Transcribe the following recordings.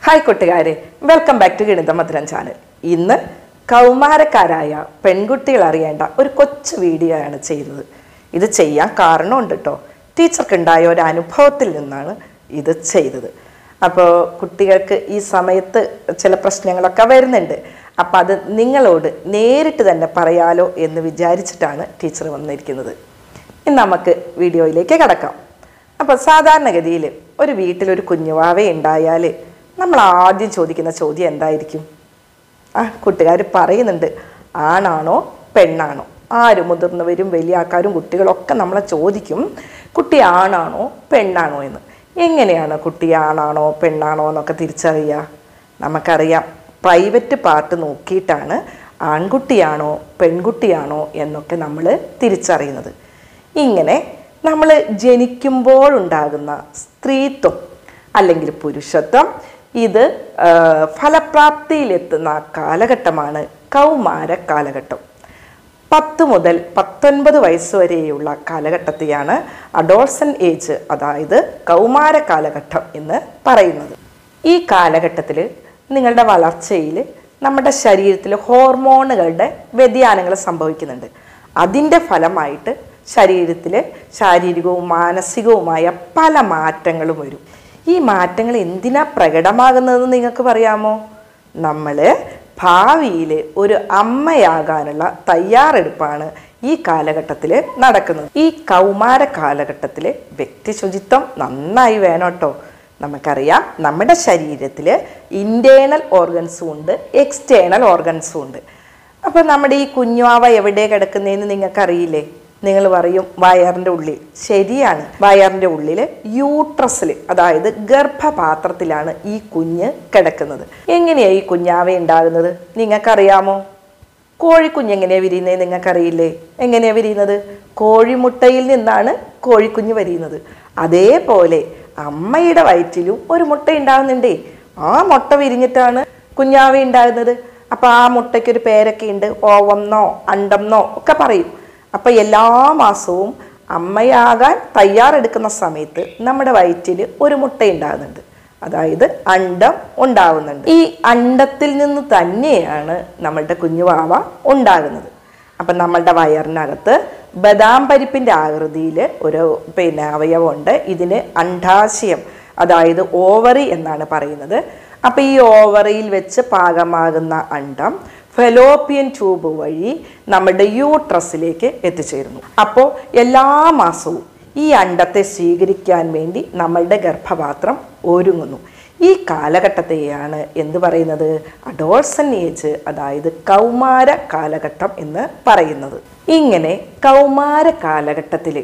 hi കൂട്ടുകാരെ welcome back to ഗണിത മധുരം ചാനൽ ഇന്ന് കൗമാരക്കാരായ പെൺകുട്ടികൾ അറിയേണ്ട ഒരു കൊച്ചു വീഡിയോ ആണ് ചെയ്യുന്നത് ഇത് ചെയ്യാൻ കാരണമുണ്ട് കേട്ടോ ടീച്ചർക്ക് ഉണ്ടായ ഒരു അനുഭവത്തിൽ നിന്നാണ് ഇത് ചെയ്തത് അപ്പോൾ കുട്ടികൾക്ക് ഈ സമയത്ത് ചില പ്രശ്നങ്ങളൊക്കെ വരുന്നുണ്ട് അപ്പം അത് നിങ്ങളോട് നേരിട്ട് തന്നെ പറയാലോ എന്ന് വിചാരിച്ചിട്ടാണ് ടീച്ചർ വന്നിരിക്കുന്നത് ഇനി നമുക്ക് വീഡിയോയിലേക്ക് കിടക്കാം അപ്പോൾ സാധാരണഗതിയിൽ ഒരു വീട്ടിലൊരു കുഞ്ഞുവാവ ഉണ്ടായാൽ നമ്മൾ ആദ്യം ചോദിക്കുന്ന ചോദ്യം എന്തായിരിക്കും ആ കൂട്ടുകാർ പറയുന്നുണ്ട് ആണാണോ പെണ്ണാണോ ആര് മുതിർന്നവരും വലിയ ആൾക്കാരും കുട്ടികളൊക്കെ നമ്മളെ ചോദിക്കും കുട്ടി ആണാണോ പെണ്ണാണോ എന്ന് എങ്ങനെയാണ് കുട്ടി ആണാണോ പെണ്ണാണോ എന്നൊക്കെ തിരിച്ചറിയുക നമുക്കറിയാം പ്രൈവറ്റ് പാർട്ട് നോക്കിയിട്ടാണ് ആൺകുട്ടിയാണോ പെൺകുട്ടിയാണോ എന്നൊക്കെ നമ്മൾ തിരിച്ചറിയുന്നത് ഇങ്ങനെ നമ്മൾ ജനിക്കുമ്പോഴുണ്ടാകുന്ന സ്ത്രീത്വം അല്ലെങ്കിൽ പുരുഷത്വം ഇത് ആ, ഫലപ്രാപ്തിയിലെത്തുന്ന കാലഘട്ടമാണ് കൗമാര കാലഘട്ടം പത്ത് മുതൽ പത്തൊൻപത് വയസ്സ് വരെയുള്ള കാലഘട്ടത്തെയാണ് അഡോൾസൻ ഏജ് അതായത് കൗമാര കാലഘട്ടം എന്ന് പറയുന്നത് ഈ കാലഘട്ടത്തിൽ നിങ്ങളുടെ വളർച്ചയിൽ നമ്മുടെ ശരീരത്തിൽ ഹോർമോണുകളുടെ വ്യതിയാനങ്ങൾ സംഭവിക്കുന്നുണ്ട് അതിൻ്റെ ഫലമായിട്ട് ശരീരത്തിൽ ശാരീരികവും മാനസികവുമായ പല മാറ്റങ്ങളും വരും ഈ മാറ്റങ്ങൾ എന്തിനാ പ്രകടമാകുന്നതെന്ന് നിങ്ങൾക്ക് പറയാമോ നമ്മൾ ഭാവിയിൽ ഒരു അമ്മയാകാനുള്ള തയ്യാറെടുപ്പാണ് ഈ കാലഘട്ടത്തിൽ നടക്കുന്നത് ഈ കൗമാര കാലഘട്ടത്തിൽ വ്യക്തി ശുചിത്വം നന്നായി വേണം കേട്ടോ നമുക്കറിയാം നമ്മുടെ ശരീരത്തിൽ ഇൻറ്റേണൽ ഓർഗൻസും ഉണ്ട് എക്സ്റ്റേണൽ ഓർഗൻസും ഉണ്ട് അപ്പോൾ നമ്മുടെ ഈ കുഞ്ഞുവാവ എവിടെ കിടക്കുന്നതെന്ന് നിങ്ങൾക്കറിയില്ലേ നിങ്ങൾ പറയും വയറിൻ്റെ ഉള്ളിൽ ശരിയാണ് വയറിൻ്റെ ഉള്ളിൽ യൂട്രസിൽ അതായത് ഗർഭപാത്രത്തിലാണ് ഈ കുഞ്ഞ് കിടക്കുന്നത് എങ്ങനെയാണ് ഈ കുഞ്ഞാവ ഉണ്ടാകുന്നത് നിങ്ങൾക്കറിയാമോ കോഴിക്കുഞ്ഞ് എങ്ങനെയാണ് വിരിയുന്നത് നിങ്ങൾക്കറിയില്ലേ എങ്ങനെയാണ് വിരിയുന്നത് കോഴിമുട്ടയിൽ നിന്നാണ് കോഴിക്കുഞ്ഞ് വരിയുന്നത് അതേപോലെ അമ്മയുടെ വയറ്റിലും ഒരു മുട്ട ഉണ്ടാകുന്നുണ്ടേ ആ മുട്ട വിരിഞ്ഞിട്ടാണ് കുഞ്ഞാവ ഉണ്ടാകുന്നത് അപ്പോൾ ആ മുട്ടയ്ക്ക് ഒരു പേരൊക്കെ ഉണ്ട് ഓവംന്നോ അണ്ടംന്നോ ഒക്കെ പറയും അപ്പോൾ എല്ലാ മാസവും അമ്മയാകാൻ തയ്യാറെടുക്കുന്ന സമയത്ത് നമ്മുടെ വയറ്റിൽ ഒരു മുട്ട ഉണ്ടാകുന്നുണ്ട് അതായത് അണ്ടം ഉണ്ടാവുന്നുണ്ട് ഈ അണ്ടത്തിൽ നിന്ന് തന്നെയാണ് നമ്മളുടെ കുഞ്ഞുവാവ ഉണ്ടാകുന്നത് അപ്പം നമ്മളുടെ വയറിനകത്ത് ബദാം പരിപ്പിൻ്റെ ആകൃതിയിൽ ഒരു പിന്നെ അവയവമുണ്ട് ഇതിന് അണ്ഡാശയം അതായത് ഓവറി എന്നാണ് പറയുന്നത് അപ്പോൾ ഈ ഓവറിയിൽ വെച്ച് പാകമാകുന്ന അണ്ടം ഫെലോപ്പിയൻ ട്യൂബ് വഴി നമ്മുടെ യൂട്രസിലേക്ക് എത്തിച്ചേരുന്നു അപ്പോൾ എല്ലാ മാസവും ഈ അണ്ടത്തെ സ്വീകരിക്കാൻ വേണ്ടി നമ്മളുടെ ഗർഭപാത്രം ഒരുങ്ങുന്നു ഈ കാലഘട്ടത്തെയാണ് എന്ത് പറയുന്നത് അഡോൾസൺ ഏജ് അതായത് കൗമാര കാലഘട്ടം എന്ന് പറയുന്നത് ഇങ്ങനെ കൗമാര കാലഘട്ടത്തിൽ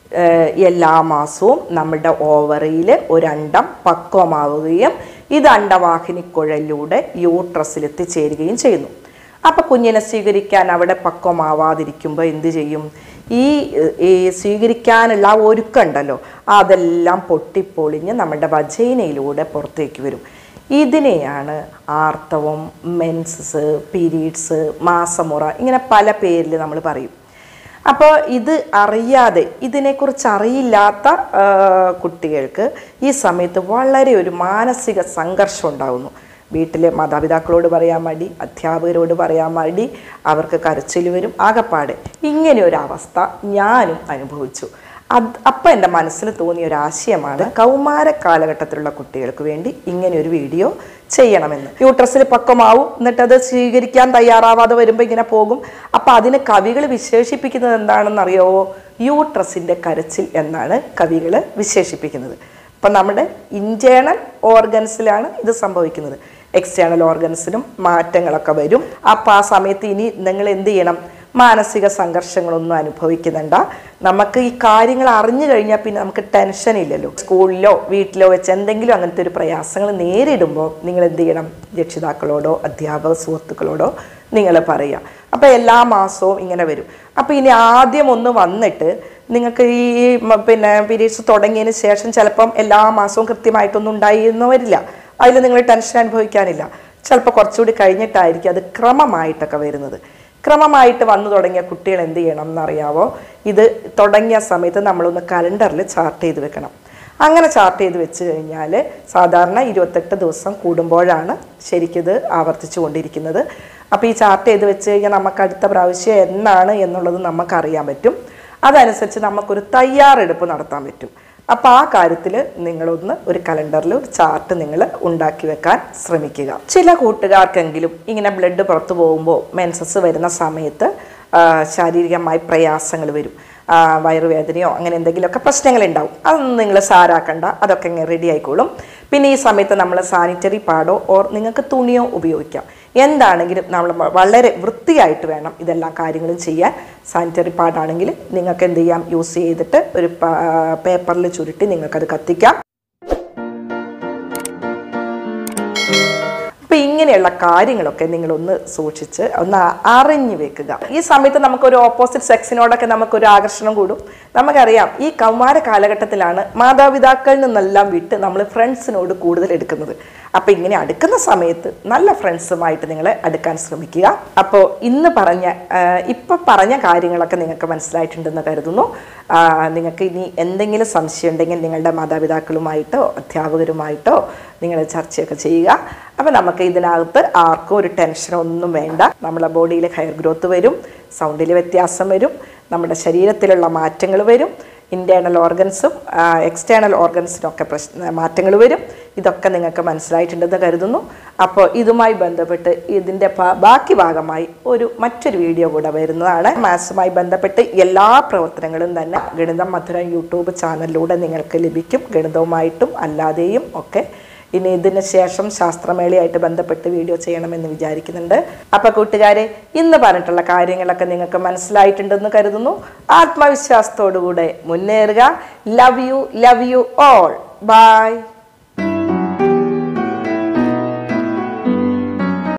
എല്ലാ മാസവും നമ്മുടെ ഓവറിയിൽ ഒരണ്ടം പക്വമാവുകയും ഇത് അണ്ടവാഹിനിക്കുഴലിലൂടെ യൂട്രസിൽ എത്തിച്ചേരുകയും ചെയ്യുന്നു അപ്പോൾ കുഞ്ഞിനെ സ്വീകരിക്കാൻ അവിടെ പക്വമാവാതിരിക്കുമ്പോൾ എന്ത് ചെയ്യും ഈ ഈ സ്വീകരിക്കാനുള്ള ആ ഒരുക്കമുണ്ടല്ലോ അതെല്ലാം പൊട്ടിപ്പൊളിഞ്ഞ് നമ്മുടെ വജൈനയിലൂടെ പുറത്തേക്ക് വരും ഇതിനെയാണ് ആർത്തവം മെൻസസ് പീരീഡ്സ് മാസമുറ ഇങ്ങനെ പല പേരിൽ നമ്മൾ പറയും അപ്പോൾ ഇത് അറിയാതെ ഇതിനെക്കുറിച്ച് അറിയില്ലാത്ത ആ, കുട്ടികൾക്ക് ഈ സമയത്ത് വളരെ ഒരു മാനസിക സംഘർഷം ഉണ്ടാകുന്നു വീട്ടിലെ മാതാപിതാക്കളോട് പറയാൻ മടി അധ്യാപകരോട് പറയാൻ മടി അവർക്ക് കരച്ചിൽ വരും ആകപ്പാടെ ഇങ്ങനെ ഒരു അവസ്ഥ ഞാനും അനുഭവിച്ചു അത് അപ്പം എൻ്റെ മനസ്സിൽ തോന്നിയ ഒരു ആശയമാണ് കൗമാര കാലഘട്ടത്തിലുള്ള കുട്ടികൾക്ക് വേണ്ടി ഇങ്ങനെ ഒരു വീഡിയോ ചെയ്യണമെന്ന് യൂട്രസിൽ പക്വമാവും എന്നിട്ട് അത് സ്വീകരിക്കാൻ തയ്യാറാവാതെ വരുമ്പോൾ ഇങ്ങനെ പോകും അപ്പം അതിന് കവികൾ വിശേഷിപ്പിക്കുന്നത് എന്താണെന്നറിയാവോ യൂട്രസിൻ്റെ കരച്ചിൽ എന്നാണ് കവികൾ വിശേഷിപ്പിക്കുന്നത് അപ്പം നമ്മുടെ ഇൻറ്റേണൽ ഓർഗൻസിലാണ് ഇത് സംഭവിക്കുന്നത് എക്സ്റ്റേണൽ ഓർഗൻസിനും മാറ്റങ്ങളൊക്കെ വരും അപ്പം ആ സമയത്ത് ഇനി നിങ്ങൾ എന്ത് ചെയ്യണം മാനസിക സംഘർഷങ്ങളൊന്നും അനുഭവിക്കുന്നുണ്ട നമുക്ക് ഈ കാര്യങ്ങൾ അറിഞ്ഞു കഴിഞ്ഞാൽ പിന്നെ നമുക്ക് ടെൻഷൻ ഇല്ലല്ലോ സ്കൂളിലോ വീട്ടിലോ വെച്ച് എന്തെങ്കിലും അങ്ങനത്തെ ഒരു പ്രയാസങ്ങൾ നേരിടുമ്പോൾ നിങ്ങൾ എന്ത് ചെയ്യണം രക്ഷിതാക്കളോടോ അധ്യാപക സുഹൃത്തുക്കളോടോ നിങ്ങൾ പറയുക അപ്പോൾ എല്ലാ മാസവും ഇങ്ങനെ വരും അപ്പോൾ ഇനി ആദ്യം ഒന്ന് വന്നിട്ട് നിങ്ങൾക്ക് ഈ മ- പിന്നെ പീരീഡ്സ് തുടങ്ങിയതിന് ശേഷം ചിലപ്പം എല്ലാ മാസവും കൃത്യമായിട്ടൊന്നും ഉണ്ടായിരുന്നു വരില്ല അതിൽ നിങ്ങൾ ടെൻഷൻ അനുഭവിക്കാനില്ല ചിലപ്പോൾ കുറച്ചുകൂടി കഴിഞ്ഞിട്ടായിരിക്കും അത് ക്രമമായിട്ടൊക്കെ വരുന്നത് ക്രമമായിട്ട് വന്നു തുടങ്ങിയ കുട്ടികൾ എന്ത് ചെയ്യണം എന്നറിയാവോ ഇത് തുടങ്ങിയ സമയത്ത് നമ്മളൊന്ന് കലണ്ടറിൽ ചാർട്ട് ചെയ്ത് വെക്കണം അങ്ങനെ ചാർട്ട് ചെയ്ത് വെച്ച് കഴിഞ്ഞാൽ സാധാരണ ഇരുപത്തെട്ട് ദിവസം കൂടുമ്പോഴാണ് ശരിക്കിത് ആവർത്തിച്ചു കൊണ്ടിരിക്കുന്നത് അപ്പോൾ ഈ ചാർട്ട് ചെയ്ത് വെച്ച് കഴിഞ്ഞാൽ നമുക്ക് അടുത്ത പ്രാവശ്യം എന്നാണ് എന്നുള്ളത് നമുക്കറിയാൻ പറ്റും അതനുസരിച്ച് നമുക്കൊരു തയ്യാറെടുപ്പ് നടത്താൻ പറ്റും അപ്പോൾ ആ കാര്യത്തിൽ നിങ്ങളൊന്ന് ഒരു കലണ്ടറിൽ ഒരു ചാർട്ട് നിങ്ങൾ ഉണ്ടാക്കി വെക്കാൻ ശ്രമിക്കുക ചില കൂട്ടുകാർക്കെങ്കിലും ഇങ്ങനെ ബ്ലഡ് പുറത്തു പോകുമ്പോൾ മെൻസസ് വരുന്ന സമയത്ത് ആ, ശാരീരികമായി പ്രയാസങ്ങൾ വരും ആ, വയറുവേദനയോ അങ്ങനെ എന്തെങ്കിലുമൊക്കെ പ്രശ്നങ്ങളുണ്ടാവും അതൊന്നും നിങ്ങൾ സാരാക്കണ്ട അതൊക്കെ ഇങ്ങനെ റെഡി ആയിക്കോളും പിന്നെ ഈ സമയത്ത് നമ്മൾ സാനിറ്ററി പാഡോ ഓർ നിങ്ങൾക്ക് തുണിയോ ഉപയോഗിക്കാം എന്താണെങ്കിലും നമ്മൾ വളരെ വൃത്തിയായിട്ട് വേണം ഇതെല്ലാം കാര്യങ്ങളും ചെയ്യാൻ സാനിറ്ററി പാഡാണെങ്കിൽ നിങ്ങൾക്ക് എന്ത് ചെയ്യാം യൂസ് ചെയ്തിട്ട് ഒരു പേപ്പറിൽ ചുരുട്ടി നിങ്ങൾക്കത് കത്തിക്കാം അപ്പൊ ഇങ്ങനെയുള്ള കാര്യങ്ങളൊക്കെ നിങ്ങളൊന്ന് സൂക്ഷിച്ച് ഒന്ന് അറിഞ്ഞു വെക്കുക ഈ സമയത്ത് നമുക്കൊരു ഓപ്പോസിറ്റ് സെക്സിനോടൊക്കെ നമുക്കൊരു ആകർഷണം കൂടും നമുക്കറിയാം ഈ കൗമാര കാലഘട്ടത്തിലാണ് മാതാപിതാക്കളിൽ നിന്നെല്ലാം വിട്ട് നമ്മൾ ഫ്രണ്ട്സിനോട് കൂടുതൽ എടുക്കുന്നത് അപ്പോൾ ഇങ്ങനെ അടുക്കുന്ന സമയത്ത് നല്ല ഫ്രണ്ട്സുമായിട്ട് നിങ്ങൾ അടുക്കാൻ ശ്രമിക്കുക അപ്പോൾ ഇന്ന് പറഞ്ഞ ഇപ്പം പറഞ്ഞ കാര്യങ്ങളൊക്കെ നിങ്ങൾക്ക് മനസ്സിലായിട്ടുണ്ടെന്ന് കരുതുന്നു ആ, നിങ്ങൾക്ക് ഇനി എന്തെങ്കിലും സംശയം ഉണ്ടെങ്കിൽ നിങ്ങളുടെ മാതാപിതാക്കളുമായിട്ടോ അധ്യാപകരുമായിട്ടോ നിങ്ങൾ ചർച്ചയൊക്കെ ചെയ്യുക അപ്പോൾ നമുക്ക് ഇതിനകത്ത് ആർക്കും ഒരു ടെൻഷനൊന്നും വേണ്ട നമ്മുടെ ബോഡിയിൽ ഹെയർ ഗ്രോത്ത് വരും സൗണ്ടിൽ വ്യത്യാസം വരും നമ്മുടെ ശരീരത്തിലുള്ള മാറ്റങ്ങൾ വരും ഇൻറ്റേർണൽ ഓർഗൻസും എക്സ്റ്റേണൽ ഓർഗൻസിനൊക്കെ പ്രശ്ന മാറ്റങ്ങൾ വരും ഇതൊക്കെ നിങ്ങൾക്ക് മനസ്സിലായിട്ടുണ്ടെന്ന് കരുതുന്നു അപ്പോൾ ഇതുമായി ബന്ധപ്പെട്ട് ഇതിൻ്റെ പ- ബാക്കി ഭാഗമായി ഒരു മറ്റൊരു വീഡിയോ കൂടെ വരുന്നതാണ് മാത്സുമായി ബന്ധപ്പെട്ട് എല്ലാ പ്രവർത്തനങ്ങളും തന്നെ ഗണിതം മധുരം യൂട്യൂബ് ചാനലിലൂടെ നിങ്ങൾക്ക് ലഭിക്കും ഗണിതവുമായിട്ടും അല്ലാതെയും ഒക്കെ ഇനി ഇതിന് ശേഷം ശാസ്ത്രമേളയായിട്ട് ബന്ധപ്പെട്ട് വീഡിയോ ചെയ്യണമെന്ന് വിചാരിക്കുന്നുണ്ട് അപ്പൊ കൂട്ടുകാരെ ഇന്ന് പറഞ്ഞിട്ടുള്ള കാര്യങ്ങളൊക്കെ നിങ്ങൾക്ക് മനസ്സിലായിട്ടുണ്ടെന്ന് കരുതുന്നു ആത്മവിശ്വാസത്തോടുകൂടെ മുന്നേറുക love you love you all by